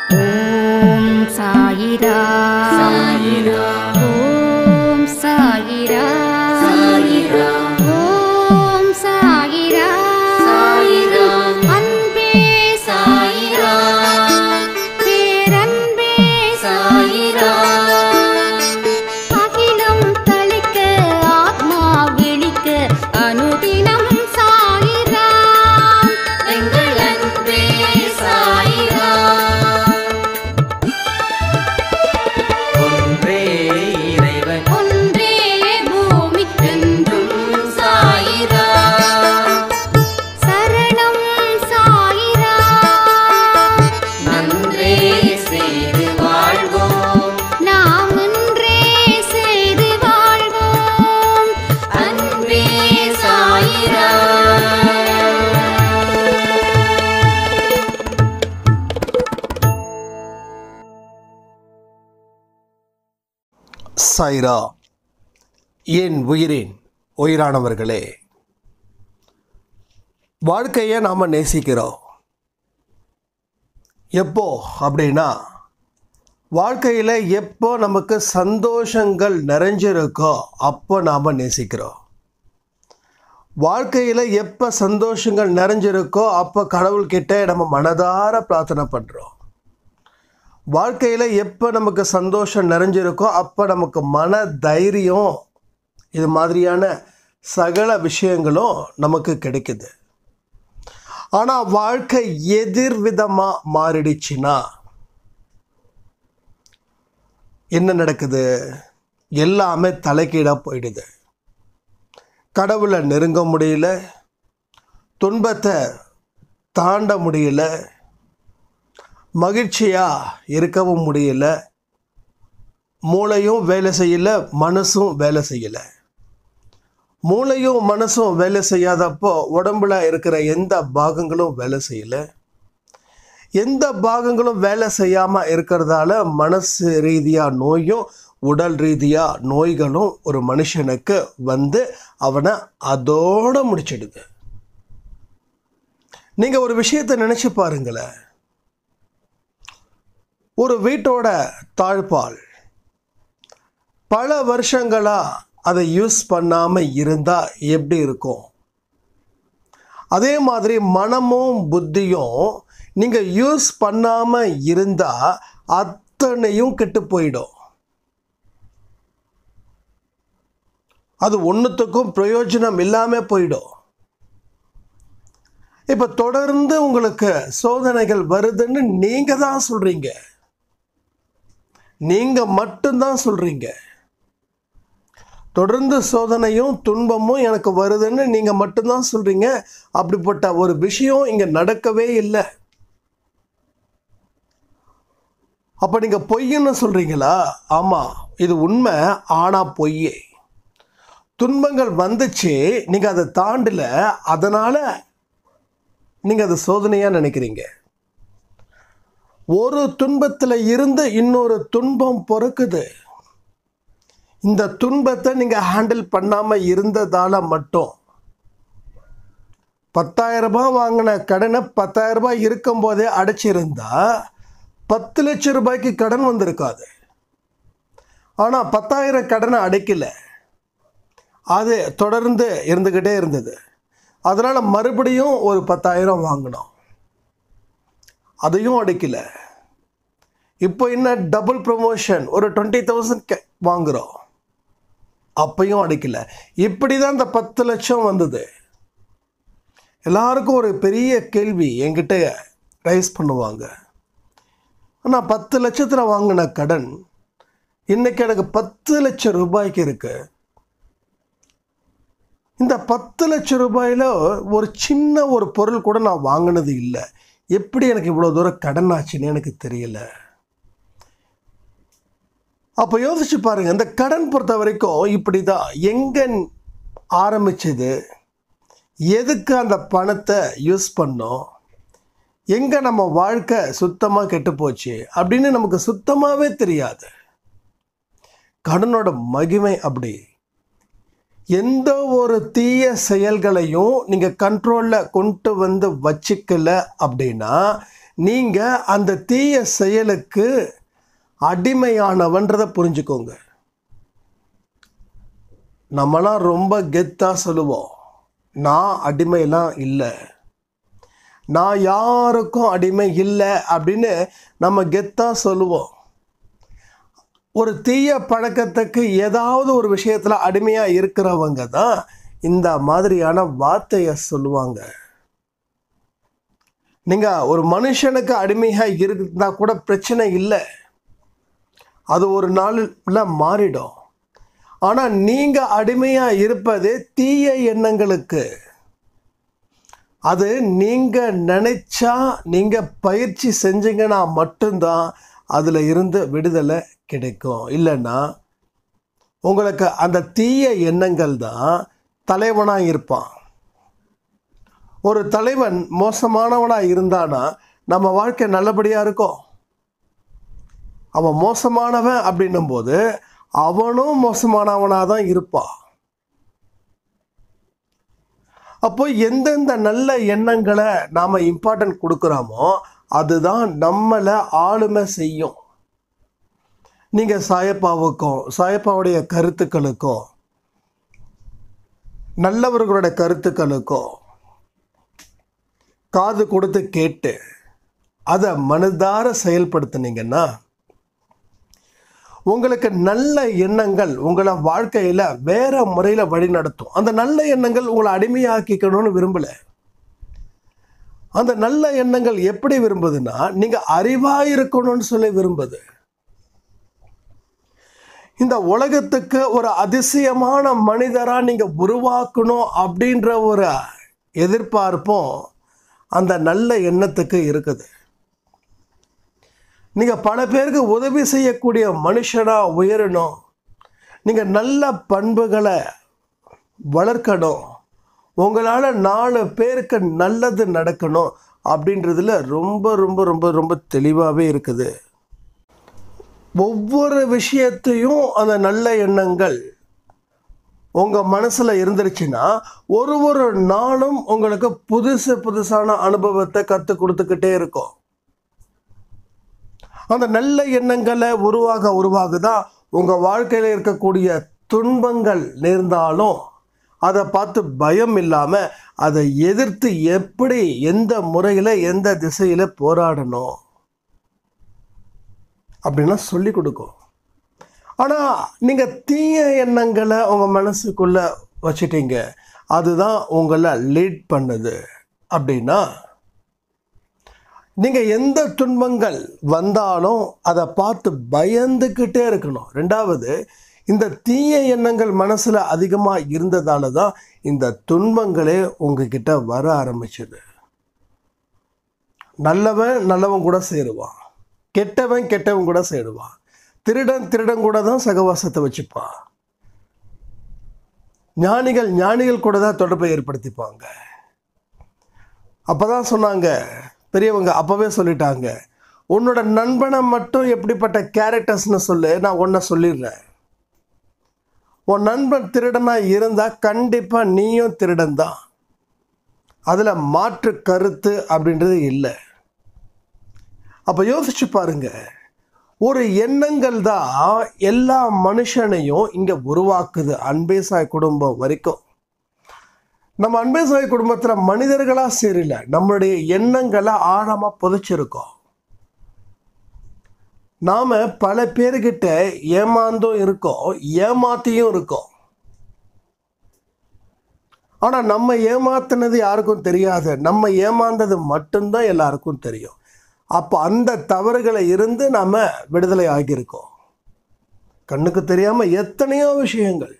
ஓம் சாயிரா சாயிரா ஓம் சாயிரா சாயிரா ஓம் சாயிரா சாயிரா அன்பே சாயிரா பேரன்பே சாயிரா அகிலம் தளிக்க ஆத்மா விழிக்க அனுதினம் சாயிரா எங்கள் அன்பே சாயிரா ஒன்றே இறைவன் ஒன்றே பூமிக்கென்றும் என்றும் சாயிரா சரணம் சாயிரா நன்றே செய்து வாழ்வோம் நாம் ஒன்றே செய்து வாழ்வோம் அன்பே சாயிரா சாய்ரா என் உயிரின் உயிரானவர்களே வாழ்க்கையை நாம் நேசிக்கிறோம் எப்போ அப்படின்னா வாழ்க்கையில் எப்போ நமக்கு சந்தோஷங்கள் நிறைஞ்சிருக்கோ அப்போ நாம் நேசிக்கிறோம் வாழ்க்கையில் எப்போ சந்தோஷங்கள் நிறைஞ்சிருக்கோ அப்போ கடவுள்கிட்ட நம்ம மனதார பிரார்த்தனை பண்ணுறோம் வாழ்க்கையில் எப்போ நமக்கு சந்தோஷம் நிறைஞ்சிருக்கோ அப்போ நமக்கு மன தைரியம் இது மாதிரியான சகல விஷயங்களும் நமக்கு கிடைக்குது ஆனால் வாழ்க்கை எதிர்விதமாக மாறிடுச்சுன்னா என்ன நடக்குது எல்லாமே தலைக்கீழாக போயிடுது கடவுளை நெருங்க முடியல துன்பத்தை தாண்ட முடியல மகிழ்ச்சியாக இருக்கவும் முடியல மூளையும் வேலை செய்யல மனசும் வேலை செய்யலை மூளையும் மனசும் வேலை செய்யாதப்போ உடம்புல இருக்கிற எந்த பாகங்களும் வேலை செய்யலை எந்த பாகங்களும் வேலை செய்யாமல் இருக்கிறதால மனசு ரீதியாக நோயும் உடல் ரீதியாக நோய்களும் ஒரு மனுஷனுக்கு வந்து அவனை அதோட முடிச்சிடுது நீங்கள் ஒரு விஷயத்தை நினச்சி பாருங்களேன் ஒரு வீட்டோட தாழ்பால் பல வருஷங்களாக அதை யூஸ் பண்ணாமல் இருந்தால் எப்படி இருக்கும் அதே மாதிரி மனமும் புத்தியும் நீங்கள் யூஸ் பண்ணாமல் இருந்தால் அத்தனையும் கெட்டு போயிடும் அது ஒன்றுத்துக்கும் பிரயோஜனம் இல்லாமல் போயிடும் இப்போ தொடர்ந்து உங்களுக்கு சோதனைகள் வருதுன்னு நீங்கள் தான் சொல்கிறீங்க நீங்கள் மட்டும்தான் சொல்கிறீங்க தொடர்ந்து சோதனையும் துன்பமும் எனக்கு வருதுன்னு நீங்கள் மட்டும்தான் சொல்கிறீங்க அப்படிப்பட்ட ஒரு விஷயம் இங்கே நடக்கவே இல்லை அப்போ நீங்கள் பொய்ன்னு சொல்கிறீங்களா ஆமாம் இது உண்மை ஆனால் பொய்யே துன்பங்கள் வந்துச்சு நீங்கள் அதை தாண்டல அதனால் நீங்கள் அதை சோதனையாக நினைக்கிறீங்க ஒரு துன்பத்தில் இருந்து இன்னொரு துன்பம் பொறுக்குது இந்த துன்பத்தை நீங்கள் ஹேண்டில் பண்ணாமல் இருந்ததால் மட்டும் பத்தாயிரம் ரூபாய் வாங்கின கடனை பத்தாயிரம் ரூபாய் இருக்கும்போதே அடைச்சிருந்தா பத்து லட்சம் ரூபாய்க்கு கடன் வந்திருக்காது ஆனால் பத்தாயிரம் கடனை அடைக்கல அது தொடர்ந்து இருந்துக்கிட்டே இருந்தது அதனால் மறுபடியும் ஒரு பத்தாயிரம் வாங்கினோம் அதையும் அடைக்கல இப்போ என்ன டபுள் ப்ரொமோஷன் ஒரு டுவெண்ட்டி தௌசண்ட் வாங்குகிறோம் அப்பையும் அடைக்கல இப்படி தான் இந்த பத்து லட்சம் வந்தது எல்லாருக்கும் ஒரு பெரிய கேள்வி என்கிட்ட ரைஸ் பண்ணுவாங்க ஆனால் பத்து லட்சத்தில் வாங்கின கடன் இன்னைக்கு எனக்கு பத்து லட்சம் ரூபாய்க்கு இருக்கு இந்த பத்து லட்சம் ரூபாயில் ஒரு சின்ன ஒரு பொருள் கூட நான் வாங்கினது இல்லை எப்படி எனக்கு இவ்வளோ தூரம் கடன் ஆச்சுன்னு எனக்கு தெரியல அப்போ யோசிச்சு பாருங்க இந்த கடன் பொறுத்த வரைக்கும் இப்படி தான் எங்கே ஆரம்பிச்சது எதுக்கு அந்த பணத்தை யூஸ் பண்ணோம் எங்கே நம்ம வாழ்க்கை சுத்தமாக கெட்டு போச்சு அப்படின்னு நமக்கு சுத்தமாகவே தெரியாது கடனோட மகிமை அப்படி எந்த ஒரு தீய செயல்களையும் நீங்கள் கண்ட்ரோலில் கொண்டு வந்து வச்சுக்கல அப்படின்னா நீங்கள் அந்த தீய செயலுக்கு அடிமையானவன்றதை புரிஞ்சுக்கோங்க நம்மலாம் ரொம்ப கெத்தாக சொல்லுவோம் நான் அடிமைலாம் இல்லை நான் யாருக்கும் அடிமை இல்லை அப்படின்னு நம்ம கெத்தாக சொல்லுவோம் ஒரு தீய பழக்கத்துக்கு ஏதாவது ஒரு விஷயத்தில் அடிமையாக இருக்கிறவங்க தான் இந்த மாதிரியான வார்த்தையை சொல்லுவாங்க நீங்கள் ஒரு மனுஷனுக்கு அடிமையாக இருந்தால் கூட பிரச்சனை இல்லை அது ஒரு நாளில் மாறிடும் ஆனால் நீங்கள் அடிமையாக இருப்பது தீய எண்ணங்களுக்கு அது நீங்கள் நினைச்சா நீங்கள் பயிற்சி செஞ்சீங்கன்னா மட்டும்தான் அதில் இருந்து விடுதலை கிடைக்கும் இல்லைன்னா உங்களுக்கு அந்த தீய எண்ணங்கள் தான் தலைவனாக இருப்பான் ஒரு தலைவன் மோசமானவனாக இருந்தானா நம்ம வாழ்க்கை நல்லபடியாக இருக்கும் அவன் மோசமானவன் அப்படின்னும் போது அவனும் மோசமானவனாக தான் இருப்பான் அப்போ எந்தெந்த நல்ல எண்ணங்களை நாம் இம்பார்ட்டன்ட் கொடுக்குறோமோ அதுதான் நம்மளை ஆளுமை செய்யும் நீங்கள் சாயப்பாவுக்கும் சாயப்பாவுடைய கருத்துக்களுக்கும் நல்லவர்களுடைய கருத்துக்களுக்கும் காது கொடுத்து கேட்டு அதை மனதார செயல்படுத்துனீங்கன்னா உங்களுக்கு நல்ல எண்ணங்கள் உங்களை வாழ்க்கையில் வேற முறையில் வழி நடத்தும் அந்த நல்ல எண்ணங்கள் உங்களை அடிமையாக்கிக்கணும்னு விரும்பலை அந்த நல்ல எண்ணங்கள் எப்படி விரும்புதுன்னா நீங்கள் அறிவாக இருக்கணும்னு சொல்லி விரும்புது இந்த உலகத்துக்கு ஒரு அதிசயமான மனிதராக நீங்கள் உருவாக்கணும் அப்படின்ற ஒரு எதிர்பார்ப்பும் அந்த நல்ல எண்ணத்துக்கு இருக்குது நீங்கள் பல பேருக்கு உதவி செய்யக்கூடிய மனுஷனாக உயரணும் நீங்கள் நல்ல பண்புகளை வளர்க்கணும் உங்களால் நாலு பேருக்கு நல்லது நடக்கணும் அப்படின்றதுல ரொம்ப ரொம்ப ரொம்ப ரொம்ப தெளிவாகவே இருக்குது ஒவ்வொரு விஷயத்தையும் அந்த நல்ல எண்ணங்கள் உங்கள் மனசில் இருந்துருச்சுன்னா ஒரு ஒரு நாளும் உங்களுக்கு புதுசு புதுசான அனுபவத்தை கற்றுக் கொடுத்துக்கிட்டே இருக்கும் அந்த நல்ல எண்ணங்களை உருவாக உருவாக தான் உங்கள் வாழ்க்கையில் இருக்கக்கூடிய துன்பங்கள் நேர்ந்தாலும் அதை பார்த்து பயம் இல்லாமல் அதை எதிர்த்து எப்படி எந்த முறையில் எந்த திசையில் போராடணும் அப்படின்லாம் சொல்லி கொடுக்கும் ஆனால் நீங்கள் தீய எண்ணங்களை உங்கள் மனசுக்குள்ளே வச்சிட்டீங்க அதுதான் உங்களை லீட் பண்ணுது அப்படின்னா நீங்கள் எந்த துன்பங்கள் வந்தாலும் அதை பார்த்து பயந்துக்கிட்டே இருக்கணும் ரெண்டாவது இந்த தீய எண்ணங்கள் மனசில் அதிகமாக இருந்ததால தான் இந்த துன்பங்களே உங்ககிட்ட வர ஆரம்பிச்சது நல்லவன் நல்லவன் கூட சேருவான் கெட்டவன் கெட்டவன் கூட சேருவான் திருடன் திருடன் கூட தான் சகவாசத்தை வச்சுப்பான் ஞானிகள் ஞானிகள் கூட தான் தொடர்பை ஏற்படுத்திப்பாங்க அப்போ தான் சொன்னாங்க பெரியவங்க அப்போவே சொல்லிட்டாங்க உன்னோட நண்பனை மட்டும் எப்படிப்பட்ட கேரக்டர்ஸ்னு சொல்லு நான் ஒன்றை சொல்லிடுறேன் உன் நண்பன் திருடனாக இருந்தால் கண்டிப்பாக நீயும் திருடன் தான் அதில் மாற்று கருத்து அப்படின்றது இல்லை அப்போ யோசிச்சு பாருங்க ஒரு எண்ணங்கள் தான் எல்லா மனுஷனையும் இங்கே உருவாக்குது அன்பேசாய் குடும்பம் வரைக்கும் நம்ம அன்பேசாய் குடும்பத்தில் மனிதர்களாக சேரல நம்மளுடைய எண்ணங்களை ஆழமாக புதைச்சிருக்கோம் நாம் பல பேர்கிட்ட ஏமாந்தும் இருக்கோம் ஏமாத்தியும் இருக்கோம் ஆனால் நம்ம ஏமாத்தினது யாருக்கும் தெரியாது நம்ம ஏமாந்தது மட்டும்தான் எல்லாருக்கும் தெரியும் அப்போ அந்த தவறுகளை இருந்து நம்ம விடுதலை ஆகியிருக்கோம் கண்ணுக்கு தெரியாமல் எத்தனையோ விஷயங்கள்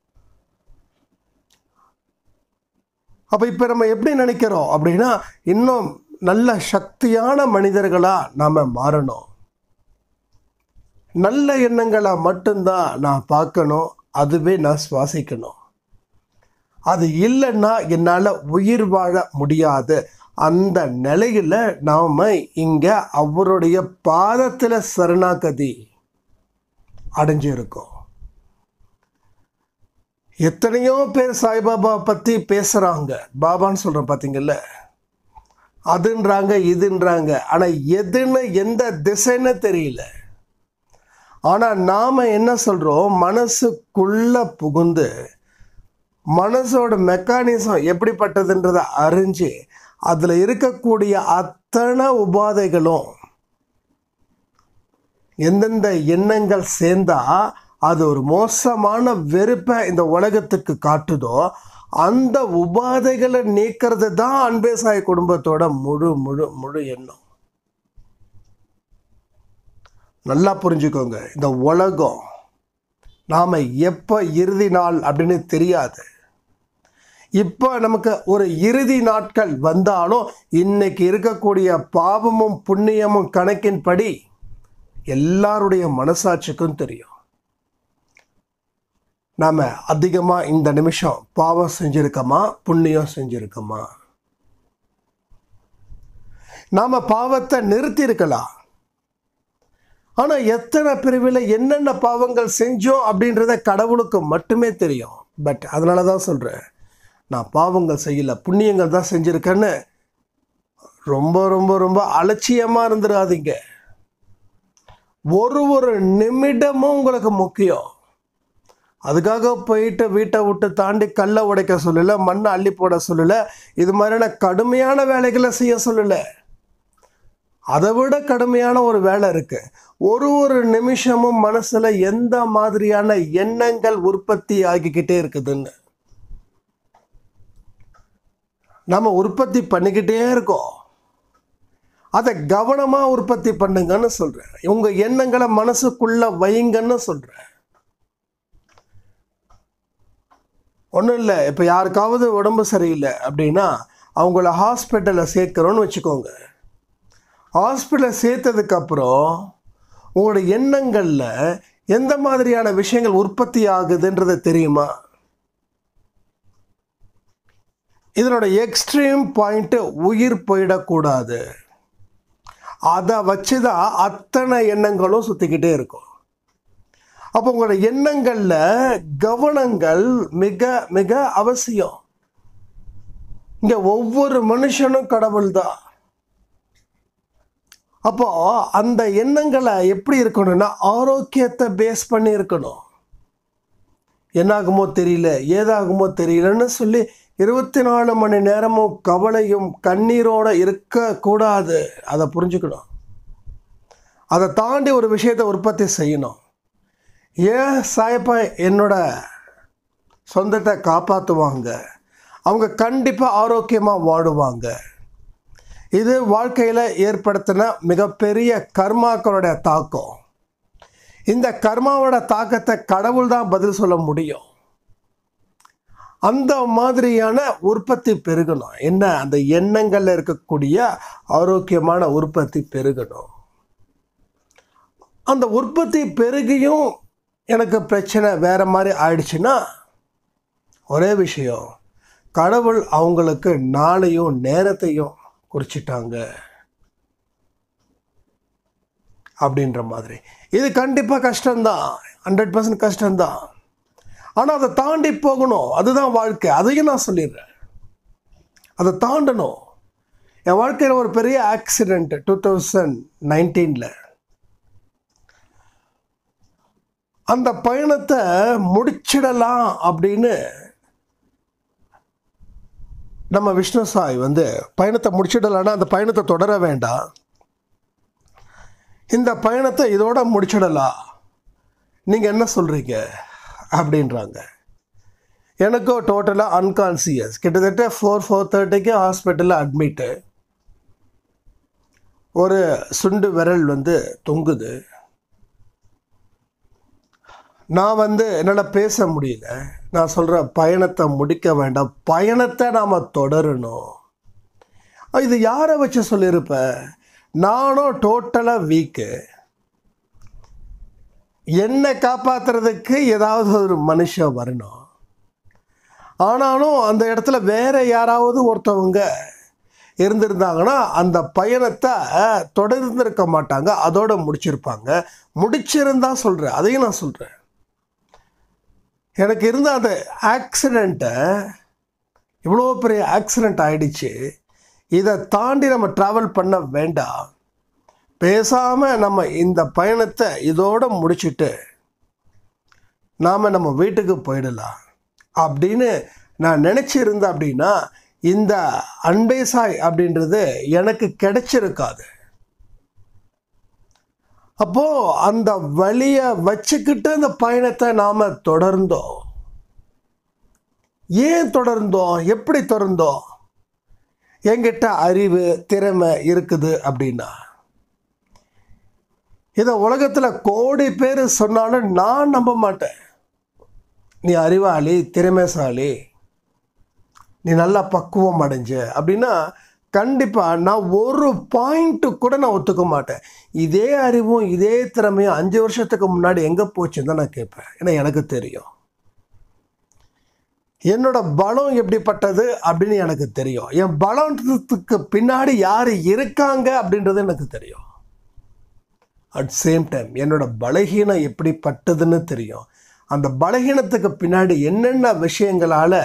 அப்போ இப்போ நம்ம எப்படி நினைக்கிறோம் அப்படின்னா இன்னும் நல்ல சக்தியான மனிதர்களாக நாம் மாறணும் நல்ல எண்ணங்களை மட்டும்தான் நான் பார்க்கணும் அதுவே நான் சுவாசிக்கணும் அது இல்லைன்னா என்னால் உயிர் வாழ முடியாது அந்த நிலையில் நாம் இங்கே அவருடைய பாதத்தில் சரணாகதி அடைஞ்சிருக்கோம் எத்தனையோ பேர் சாய்பாபா பற்றி பேசுகிறாங்க பாபான்னு சொல்கிறேன் பார்த்தீங்கல்ல அதுன்றாங்க இதுன்றாங்க ஆனால் எதுன்னு எந்த திசைன்னு தெரியல ஆனால் நாம் என்ன சொல்கிறோம் மனசுக்குள்ள புகுந்து மனசோட மெக்கானிசம் எப்படிப்பட்டதுன்றதை அறிஞ்சு அதில் இருக்கக்கூடிய அத்தனை உபாதைகளும் எந்தெந்த எண்ணங்கள் சேர்ந்தா அது ஒரு மோசமான வெறுப்பை இந்த உலகத்துக்கு காட்டுதோ அந்த உபாதைகளை நீக்கிறது தான் அன்பே சாய் குடும்பத்தோட முழு முழு முழு எண்ணம் நல்லா புரிஞ்சுக்கோங்க இந்த உலகம் நாம் எப்போ இறுதி நாள் அப்படின்னு தெரியாது இப்போ நமக்கு ஒரு இறுதி நாட்கள் வந்தாலும் இன்னைக்கு இருக்கக்கூடிய பாவமும் புண்ணியமும் கணக்கின்படி எல்லாருடைய மனசாட்சிக்கும் தெரியும் நாம் அதிகமாக இந்த நிமிஷம் பாவம் செஞ்சுருக்கோமா புண்ணியம் செஞ்சுருக்கோமா நாம் பாவத்தை நிறுத்தி இருக்கலாம் ஆனால் எத்தனை பிரிவில் என்னென்ன பாவங்கள் செஞ்சோம் அப்படின்றத கடவுளுக்கு மட்டுமே தெரியும் பட் அதனால தான் சொல்கிறேன் நான் பாவங்கள் செய்யலை புண்ணியங்கள் தான் செஞ்சுருக்கேன்னு ரொம்ப ரொம்ப ரொம்ப அலட்சியமாக இருந்துடாதீங்க ஒரு ஒரு நிமிடமும் உங்களுக்கு முக்கியம் அதுக்காக போயிட்டு வீட்டை விட்டு தாண்டி கல்லை உடைக்க சொல்லலை மண்ணை அள்ளி போட சொல்லலை இது மாதிரியான கடுமையான வேலைகளை செய்ய சொல்லலை அதை விட கடுமையான ஒரு வேலை இருக்கு ஒரு ஒரு நிமிஷமும் மனசுல எந்த மாதிரியான எண்ணங்கள் உற்பத்தி ஆகிக்கிட்டே இருக்குதுன்னு நம்ம உற்பத்தி பண்ணிக்கிட்டே இருக்கோம் அதை கவனமா உற்பத்தி பண்ணுங்கன்னு சொல்றேன் உங்க எண்ணங்களை மனசுக்குள்ள வைங்கன்னு சொல்றேன் ஒன்றும் இல்லை இப்போ யாருக்காவது உடம்பு சரியில்லை அப்படின்னா அவங்கள ஹாஸ்பிட்டலில் சேர்க்குறோன்னு வச்சுக்கோங்க ஹாஸ்பிட்டலில் சேர்த்ததுக்கப்புறம் உங்களோட எண்ணங்களில் எந்த மாதிரியான விஷயங்கள் உற்பத்தி ஆகுதுன்றது தெரியுமா இதனோட எக்ஸ்ட்ரீம் பாயிண்ட்டு உயிர் போயிடக்கூடாது அதை வச்சு தான் அத்தனை எண்ணங்களும் சுற்றிக்கிட்டே இருக்கும் அப்போ உங்களோட எண்ணங்களில் கவனங்கள் மிக மிக அவசியம் இங்கே ஒவ்வொரு மனுஷனும் கடவுள் தான் அப்போ அந்த எண்ணங்களை எப்படி இருக்கணும்னா ஆரோக்கியத்தை பேஸ் பண்ணி இருக்கணும் என்னாகுமோ தெரியல ஏதாகுமோ தெரியலன்னு சொல்லி இருபத்தி நாலு மணி நேரமும் கவலையும் கண்ணீரோட இருக்கக்கூடாது அதை புரிஞ்சுக்கணும் அதை தாண்டி ஒரு விஷயத்தை உற்பத்தி செய்யணும் ஏன் சாயப்பா என்னோட சொந்தத்தை காப்பாற்றுவாங்க அவங்க கண்டிப்பாக ஆரோக்கியமாக வாடுவாங்க இது வாழ்க்கையில் ஏற்படுத்தின மிகப்பெரிய கர்மாக்களுடைய தாக்கம் இந்த கர்மாவோட தாக்கத்தை கடவுள் தான் பதில் சொல்ல முடியும் அந்த மாதிரியான உற்பத்தி பெருகணும் என்ன அந்த எண்ணங்களில் இருக்கக்கூடிய ஆரோக்கியமான உற்பத்தி பெருகணும் அந்த உற்பத்தி பெருகியும் எனக்கு பிரச்சனை வேற மாதிரி ஆயிடுச்சுன்னா ஒரே விஷயம் கடவுள் அவங்களுக்கு நாளையும் நேரத்தையும் குறிச்சிட்டாங்க அப்படின்ற மாதிரி இது கண்டிப்பாக கஷ்டம்தான் ஹண்ட்ரட் பர்சன்ட் கஷ்டம்தான் ஆனால் அதை தாண்டி போகணும் அதுதான் வாழ்க்கை அதையும் நான் சொல்லிடுறேன் அதை தாண்டணும் என் வாழ்க்கையில் ஒரு பெரிய ஆக்சிடெண்ட் டூ தௌசண்ட் நைன்டீனில் அந்த பயணத்தை முடிச்சிடலாம் அப்படின்னு நம்ம விஷ்ணு சாய் வந்து பயணத்தை முடிச்சிடலான்னா அந்த பயணத்தை தொடர வேண்டாம் இந்த பயணத்தை இதோட முடிச்சிடலாம் நீங்கள் என்ன சொல்கிறீங்க அப்படின்றாங்க எனக்கும் டோட்டலாக அன்கான்சியஸ் கிட்டத்தட்ட ஃபோர் ஃபோர் தேர்ட்டிக்கு ஹாஸ்பிட்டலில் அட்மிட்டு ஒரு சுண்டு விரல் வந்து தொங்குது நான் வந்து என்னால் பேச முடியல நான் சொல்கிறேன் பயணத்தை முடிக்க வேண்டாம் பயணத்தை நாம் தொடரணும் இது யாரை வச்சு சொல்லியிருப்ப நானும் டோட்டலாக வீக்கு என்னை காப்பாற்றுறதுக்கு ஏதாவது ஒரு மனுஷன் வரணும் ஆனாலும் அந்த இடத்துல வேற யாராவது ஒருத்தவங்க இருந்திருந்தாங்கன்னா அந்த பயணத்தை தொடர்ந்திருக்க மாட்டாங்க அதோட முடிச்சிருப்பாங்க முடிச்சிருந்தா சொல்கிறேன் அதையும் நான் சொல்கிறேன் எனக்கு இருந்த அந்த ஆக்சிடெண்ட்டை இவ்வளோ பெரிய ஆக்சிடெண்ட் ஆயிடுச்சு இதை தாண்டி நம்ம ட்ராவல் பண்ண வேண்டாம் பேசாமல் நம்ம இந்த பயணத்தை இதோட முடிச்சிட்டு நாம் நம்ம வீட்டுக்கு போயிடலாம் அப்படின்னு நான் நினச்சிருந்தேன் அப்படின்னா இந்த அன்பே சாய் அப்படின்றது எனக்கு கிடைச்சிருக்காது அப்போ அந்த வழியை வச்சுக்கிட்டு அந்த பயணத்தை நாம் தொடர்ந்தோம் ஏன் தொடர்ந்தோம் எப்படி தொடர்ந்தோம் என்கிட்ட அறிவு திறமை இருக்குது அப்படின்னா இதை உலகத்தில் கோடி பேர் சொன்னாலும் நான் நம்ப மாட்டேன் நீ அறிவாளி திறமைசாலி நீ நல்லா பக்குவம் அடைஞ்ச அப்படின்னா கண்டிப்பாக நான் ஒரு பாயிண்ட்டு கூட நான் ஒத்துக்க மாட்டேன் இதே அறிவும் இதே திறமையும் அஞ்சு வருஷத்துக்கு முன்னாடி எங்கே போச்சுன்னு தான் நான் கேட்பேன் ஏன்னா எனக்கு தெரியும் என்னோட பலம் எப்படிப்பட்டது அப்படின்னு எனக்கு தெரியும் என் பலத்துக்கு பின்னாடி யார் இருக்காங்க அப்படின்றது எனக்கு தெரியும் அட் சேம் டைம் என்னோட பலகீனம் எப்படிப்பட்டதுன்னு தெரியும் அந்த பலகீனத்துக்கு பின்னாடி என்னென்ன விஷயங்களால்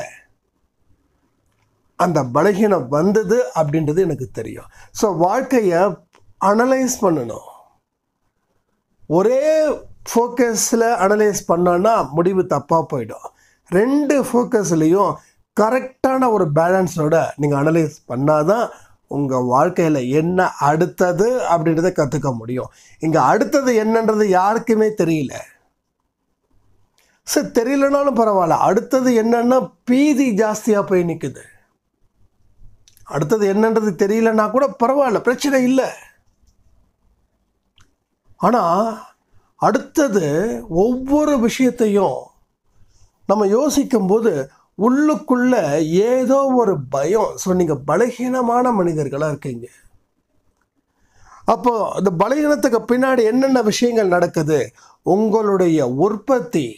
அந்த பலகீனம் வந்தது அப்படின்றது எனக்கு தெரியும் ஸோ வாழ்க்கையை அனலைஸ் பண்ணணும் ஒரே ஃபோக்கஸில் அனலைஸ் பண்ணோன்னா முடிவு தப்பாக போயிடும் ரெண்டு ஃபோக்கஸ்லேயும் கரெக்டான ஒரு பேலன்ஸோட நீங்கள் அனலைஸ் பண்ணாதான் உங்கள் வாழ்க்கையில் என்ன அடுத்தது அப்படின்றத கற்றுக்க முடியும் இங்கே அடுத்தது என்னன்றது யாருக்குமே தெரியல சரி தெரியலனாலும் பரவாயில்ல அடுத்தது என்னன்னா பீதி ஜாஸ்தியாக போய் நிற்குது அடுத்தது என்னன்றது தெரியலன்னா கூட பரவாயில்ல பிரச்சனை இல்லை ஆனால் அடுத்தது ஒவ்வொரு விஷயத்தையும் நம்ம யோசிக்கும்போது உள்ளுக்குள்ள ஏதோ ஒரு பயம் ஸோ நீங்கள் பலகீனமான மனிதர்களாக இருக்கீங்க அப்போ இந்த பலகீனத்துக்கு பின்னாடி என்னென்ன விஷயங்கள் நடக்குது உங்களுடைய உற்பத்தி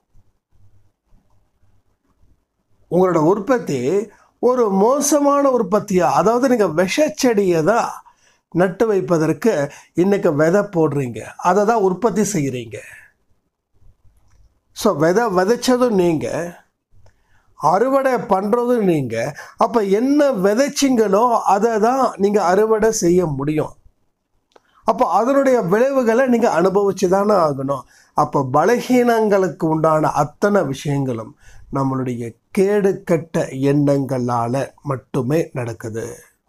உங்களோட உற்பத்தி ஒரு மோசமான உற்பத்தியா அதாவது நீங்கள் விஷச்செடியை தான் நட்டு வைப்பதற்கு இன்னைக்கு விதை போடுறீங்க அதை தான் உற்பத்தி செய்கிறீங்க ஸோ விதை விதைச்சதும் நீங்கள் அறுவடை பண்ணுறதும் நீங்கள் அப்போ என்ன விதைச்சிங்களோ அதை தான் நீங்கள் அறுவடை செய்ய முடியும் அப்போ அதனுடைய விளைவுகளை நீங்கள் அனுபவிச்சு தானே ஆகணும் அப்போ பலகீனங்களுக்கு உண்டான அத்தனை விஷயங்களும் நம்மளுடைய கேடு கெட்ட எண்ணங்களால் மட்டுமே நடக்குது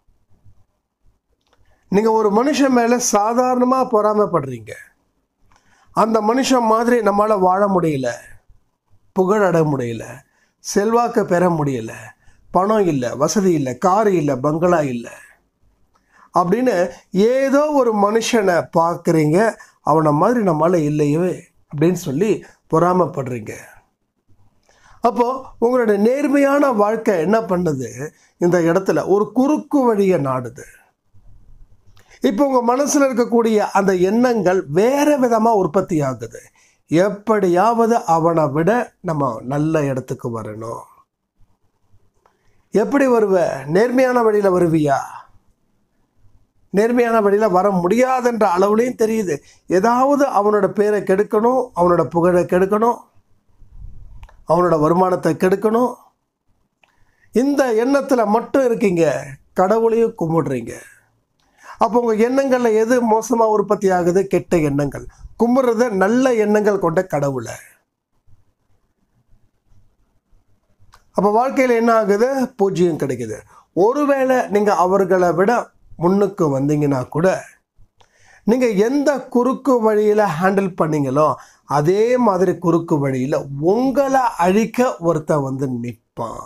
நீங்கள் ஒரு மனுஷன் மேலே சாதாரணமாக பொறாமைப்படுறீங்க அந்த மனுஷன் மாதிரி நம்மளால் வாழ முடியல புகழட முடியல செல்வாக்கு பெற முடியல பணம் இல்லை வசதி இல்லை கார் இல்லை பங்களா இல்லை அப்படின்னு ஏதோ ஒரு மனுஷனை பார்க்குறீங்க அவனை மாதிரி நம்மளால் இல்லையே அப்படின்னு சொல்லி பொறாமைப்படுறீங்க அப்போது உங்களுடைய நேர்மையான வாழ்க்கை என்ன பண்ணுது இந்த இடத்துல ஒரு குறுக்கு வழியை நாடுது இப்போ உங்கள் மனசில் இருக்கக்கூடிய அந்த எண்ணங்கள் வேறு விதமாக உற்பத்தி ஆகுது எப்படியாவது அவனை விட நம்ம நல்ல இடத்துக்கு வரணும் எப்படி வருவ நேர்மையான வழியில் வருவியா நேர்மையான வழியில் வர முடியாதுன்ற அளவுலையும் தெரியுது ஏதாவது அவனோட பேரை கெடுக்கணும் அவனோட புகழை கெடுக்கணும் அவனோட வருமானத்தை கெடுக்கணும் இந்த எண்ணத்தில் மட்டும் இருக்கீங்க கடவுளையும் கும்பிடுறீங்க அப்போ உங்கள் எண்ணங்களில் எது மோசமாக உற்பத்தி ஆகுது கெட்ட எண்ணங்கள் கும்பிட்றது நல்ல எண்ணங்கள் கொண்ட கடவுளை அப்போ வாழ்க்கையில் என்ன ஆகுது பூஜ்ஜியம் கிடைக்குது ஒருவேளை நீங்கள் அவர்களை விட முன்னுக்கு வந்தீங்கன்னா கூட நீங்கள் எந்த குறுக்கு வழியில் ஹேண்டில் பண்ணீங்களோ அதே மாதிரி குறுக்கு வழியில் உங்களை அழிக்க ஒருத்தன் வந்து நிற்பான்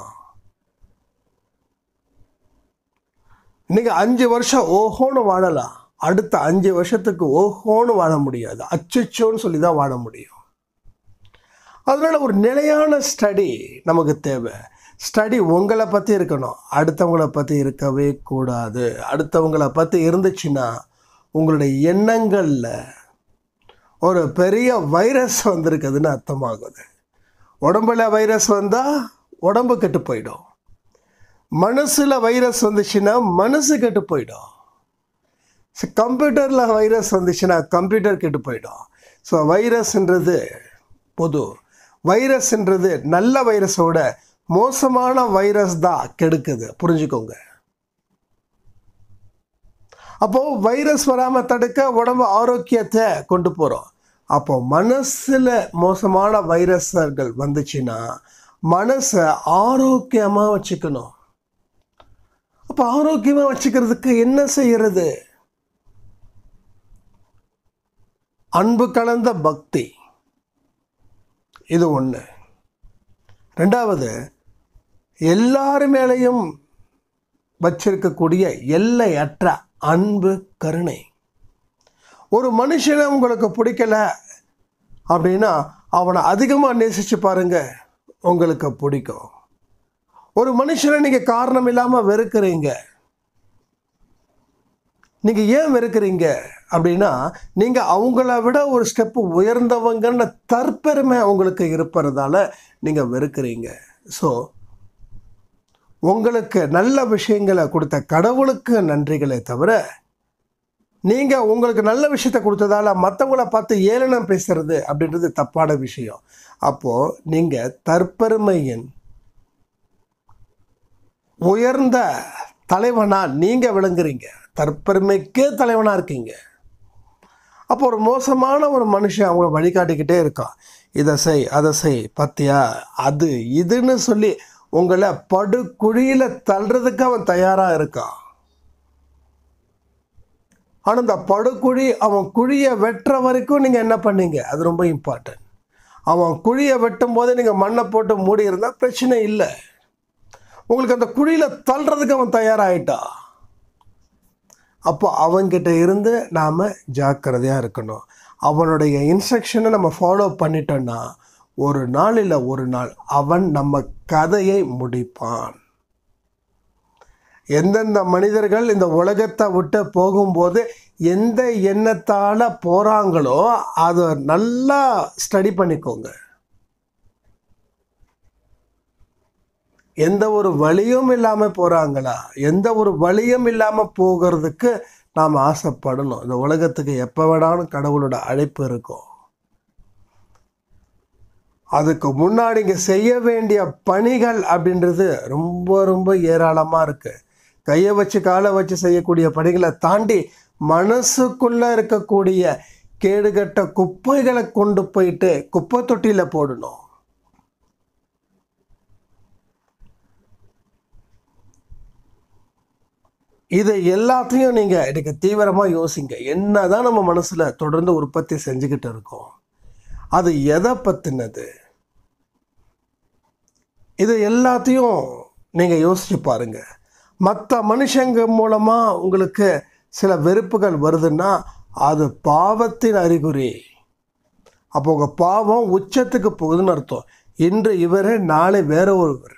நீங்கள் அஞ்சு வருஷம் ஓஹோன்னு வாழலாம் அடுத்த அஞ்சு வருஷத்துக்கு ஓஹோன்னு வாழ முடியாது அச்சச்சோன்னு சொல்லி தான் வாழ முடியும் அதனால ஒரு நிலையான ஸ்டடி நமக்கு தேவை ஸ்டடி உங்களை பற்றி இருக்கணும் அடுத்தவங்கள பற்றி இருக்கவே கூடாது அடுத்தவங்கள பற்றி இருந்துச்சுன்னா உங்களுடைய எண்ணங்களில் ஒரு பெரிய வைரஸ் வந்திருக்குதுன்னு அர்த்தமாகுது உடம்புல வைரஸ் வந்தால் உடம்பு கெட்டு போயிடும் மனசில் வைரஸ் வந்துச்சுன்னா மனசு கெட்டு போயிடும் கம்ப்யூட்டரில் வைரஸ் வந்துச்சுன்னா கம்ப்யூட்டர் கெட்டு போயிடும் ஸோ வைரஸ்ன்றது பொது வைரஸ்ன்றது நல்ல வைரஸோட மோசமான வைரஸ் தான் கெடுக்குது புரிஞ்சுக்கோங்க அப்போது வைரஸ் வராமல் தடுக்க உடம்பு ஆரோக்கியத்தை கொண்டு போகிறோம் அப்போ மனசில் மோசமான வைரஸ்கள் வந்துச்சுன்னா மனசை ஆரோக்கியமாக வச்சுக்கணும் அப்போ ஆரோக்கியமாக வச்சுக்கிறதுக்கு என்ன செய்யறது அன்பு கலந்த பக்தி இது ஒன்று ரெண்டாவது எல்லார் மேலேயும் வச்சிருக்கக்கூடிய எல்லையற்ற அன்பு கருணை ஒரு மனுஷனை உங்களுக்கு பிடிக்கல அப்படின்னா அவனை அதிகமாக நேசிச்சு பாருங்க உங்களுக்கு பிடிக்கும் ஒரு மனுஷனை நீங்கள் காரணம் இல்லாமல் வெறுக்கிறீங்க நீங்கள் ஏன் வெறுக்கிறீங்க அப்படின்னா நீங்கள் அவங்கள விட ஒரு ஸ்டெப்பு உயர்ந்தவங்கன்னு தற்பெருமை உங்களுக்கு இருப்பறதால நீங்கள் வெறுக்கிறீங்க ஸோ உங்களுக்கு நல்ல விஷயங்களை கொடுத்த கடவுளுக்கு நன்றிகளை தவிர நீங்கள் உங்களுக்கு நல்ல விஷயத்த கொடுத்ததால மற்றவங்கள பார்த்து ஏளனம் பேசுறது அப்படின்றது தப்பான விஷயம் அப்போது நீங்கள் தற்பெருமையின் உயர்ந்த தலைவனா நீங்கள் விளங்குறீங்க தற்பெருமைக்கே தலைவனாக இருக்கீங்க அப்போ ஒரு மோசமான ஒரு மனுஷன் அவங்கள வழிகாட்டிக்கிட்டே இருக்கான் இதை செய் அதை செய் பத்தியா அது இதுன்னு சொல்லி உங்களை படுகுழியில் தள்ளுறதுக்கு அவன் தயாராக இருக்கான் ஆனால் இந்த படுகுழி அவன் குழியை வெட்டுற வரைக்கும் நீங்கள் என்ன பண்ணீங்க அது ரொம்ப இம்பார்ட்டன்ட் அவன் குழியை வெட்டும் போது நீங்கள் மண்ணை போட்டு மூடி இருந்தால் பிரச்சனை இல்லை உங்களுக்கு அந்த குழியில் தள்ளுறதுக்கு அவன் தயாராகிட்டா அப்போ அவன்கிட்ட இருந்து நாம் ஜாக்கிரதையாக இருக்கணும் அவனுடைய இன்ஸ்ட்ரக்ஷனை நம்ம ஃபாலோ பண்ணிட்டோன்னா ஒரு நாள் இல்லை ஒரு நாள் அவன் நம்ம கதையை முடிப்பான் எந்தெந்த மனிதர்கள் இந்த உலகத்தை விட்டு போகும்போது எந்த எண்ணத்தால் போகிறாங்களோ அதை நல்லா ஸ்டடி பண்ணிக்கோங்க எந்த ஒரு வழியும் இல்லாமல் போகிறாங்களா எந்த ஒரு வழியும் இல்லாமல் போகிறதுக்கு நாம் ஆசைப்படணும் இந்த உலகத்துக்கு எப்போ வேணாலும் கடவுளோட அழைப்பு இருக்கும் அதுக்கு முன்னாடி இங்கே செய்ய வேண்டிய பணிகள் அப்படின்றது ரொம்ப ரொம்ப ஏராளமாக இருக்குது கையை வச்சு காலை வச்சு செய்யக்கூடிய பணிகளை தாண்டி மனசுக்குள்ளே இருக்கக்கூடிய கேடுகட்ட குப்பைகளை கொண்டு போயிட்டு குப்பை தொட்டியில் போடணும் இதை எல்லாத்தையும் நீங்கள் இன்னைக்கு தீவிரமாக யோசிங்க என்ன தான் நம்ம மனசில் தொடர்ந்து உற்பத்தி செஞ்சுக்கிட்டு இருக்கோம் அது எதை பற்றினது இது எல்லாத்தையும் நீங்கள் யோசிச்சு பாருங்க மற்ற மனுஷங்க மூலமாக உங்களுக்கு சில வெறுப்புகள் வருதுன்னா அது பாவத்தின் அறிகுறி அப்போ உங்கள் பாவம் உச்சத்துக்கு போகுதுன்னு அர்த்தம் இன்று இவர் நாளை வேற ஒருவர்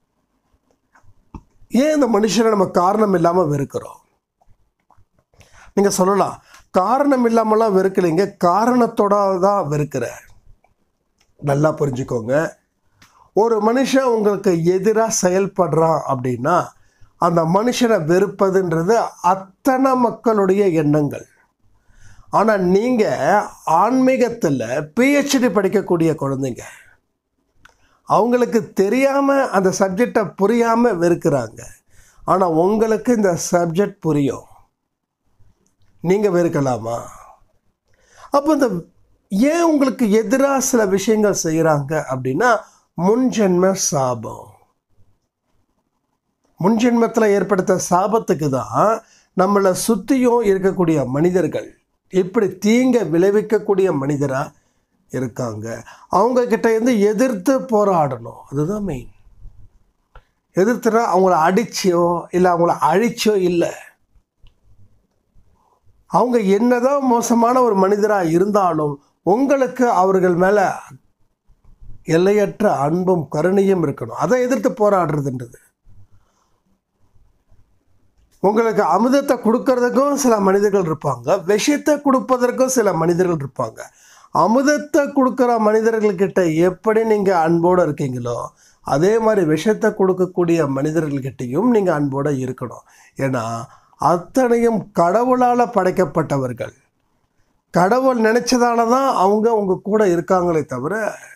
ஏன் இந்த மனுஷனை நம்ம காரணம் இல்லாமல் வெறுக்கிறோம் நீங்கள் சொல்லலாம் காரணம் இல்லாமலாம் வெறுக்கலைங்க காரணத்தோட தான் வெறுக்கிற நல்லா புரிஞ்சுக்கோங்க ஒரு மனுஷன் உங்களுக்கு எதிராக செயல்படுறான் அப்படின்னா அந்த மனுஷனை வெறுப்பதுன்றது அத்தனை மக்களுடைய எண்ணங்கள் ஆனால் நீங்கள் ஆன்மீகத்தில் பிஹெச்டி படிக்கக்கூடிய குழந்தைங்க அவங்களுக்கு தெரியாமல் அந்த சப்ஜெக்டை புரியாமல் வெறுக்கிறாங்க ஆனால் உங்களுக்கு இந்த சப்ஜெக்ட் புரியும் நீங்கள் வெறுக்கலாமா அப்போ இந்த ஏன் உங்களுக்கு எதிராக சில விஷயங்கள் செய்கிறாங்க அப்படின்னா முன்ஜென்ம சாபம் முன்ஜென்மத்தில் ஏற்படுத்த சாபத்துக்கு தான் நம்மளை சுற்றியும் இருக்கக்கூடிய மனிதர்கள் இப்படி தீங்க விளைவிக்கக்கூடிய மனிதராக இருக்காங்க அவங்க கிட்ட இருந்து எதிர்த்து போராடணும் அதுதான் மெயின் எதிர்த்துனா அவங்கள அடிச்சோ இல்லை அவங்கள அழிச்சோ இல்லை அவங்க என்னதான் மோசமான ஒரு மனிதராக இருந்தாலும் உங்களுக்கு அவர்கள் மேலே எல்லையற்ற அன்பும் கருணையும் இருக்கணும் அதை எதிர்த்து போராடுறதுன்றது உங்களுக்கு அமிர்தத்தை கொடுக்கறதுக்கும் சில மனிதர்கள் இருப்பாங்க விஷயத்தை கொடுப்பதற்கும் சில மனிதர்கள் இருப்பாங்க அமுதத்தை கொடுக்குற மனிதர்கள்கிட்ட எப்படி நீங்கள் அன்போடு இருக்கீங்களோ அதே மாதிரி விஷத்தை கொடுக்கக்கூடிய மனிதர்கள்கிட்டையும் நீங்கள் அன்போடு இருக்கணும் ஏன்னா அத்தனையும் கடவுளால் படைக்கப்பட்டவர்கள் கடவுள் நினச்சதால தான் அவங்க உங்கள் கூட இருக்காங்களே தவிர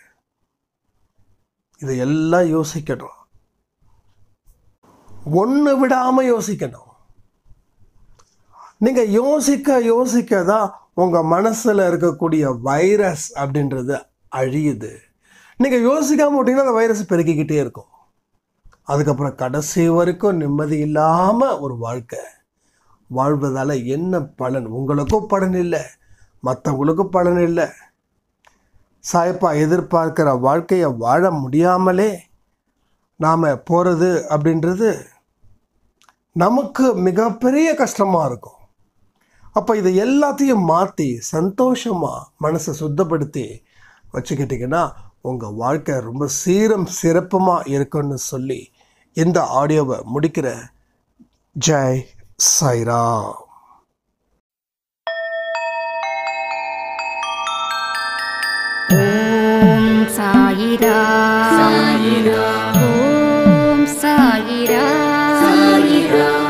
இதை எல்லாம் யோசிக்கணும் ஒன்று விடாமல் யோசிக்கணும் நீங்கள் யோசிக்க யோசிக்க தான் உங்கள் மனசில் இருக்கக்கூடிய வைரஸ் அப்படின்றது அழியுது நீங்கள் யோசிக்காம விட்டீங்கன்னா அந்த வைரஸ் பெருக்கிக்கிட்டே இருக்கும் அதுக்கப்புறம் கடைசி வரைக்கும் நிம்மதி இல்லாமல் ஒரு வாழ்க்கை வாழ்வதால் என்ன பலன் உங்களுக்கும் பலன் இல்லை மற்றவங்களுக்கும் பலன் இல்லை சாயப்பா எதிர்பார்க்கிற வாழ்க்கையை வாழ முடியாமலே நாம் போகிறது அப்படின்றது நமக்கு மிகப்பெரிய கஷ்டமாக இருக்கும் அப்போ இதை எல்லாத்தையும் மாற்றி சந்தோஷமாக மனசை சுத்தப்படுத்தி வச்சுக்கிட்டிங்கன்னா உங்கள் வாழ்க்கை ரொம்ப சீரம் சிறப்புமாக இருக்குன்னு சொல்லி இந்த ஆடியோவை முடிக்கிற ஜெய் சாய்ராம் ஓம் சாயிரா சாயிரா ஓம் சாயிரா சாயிரா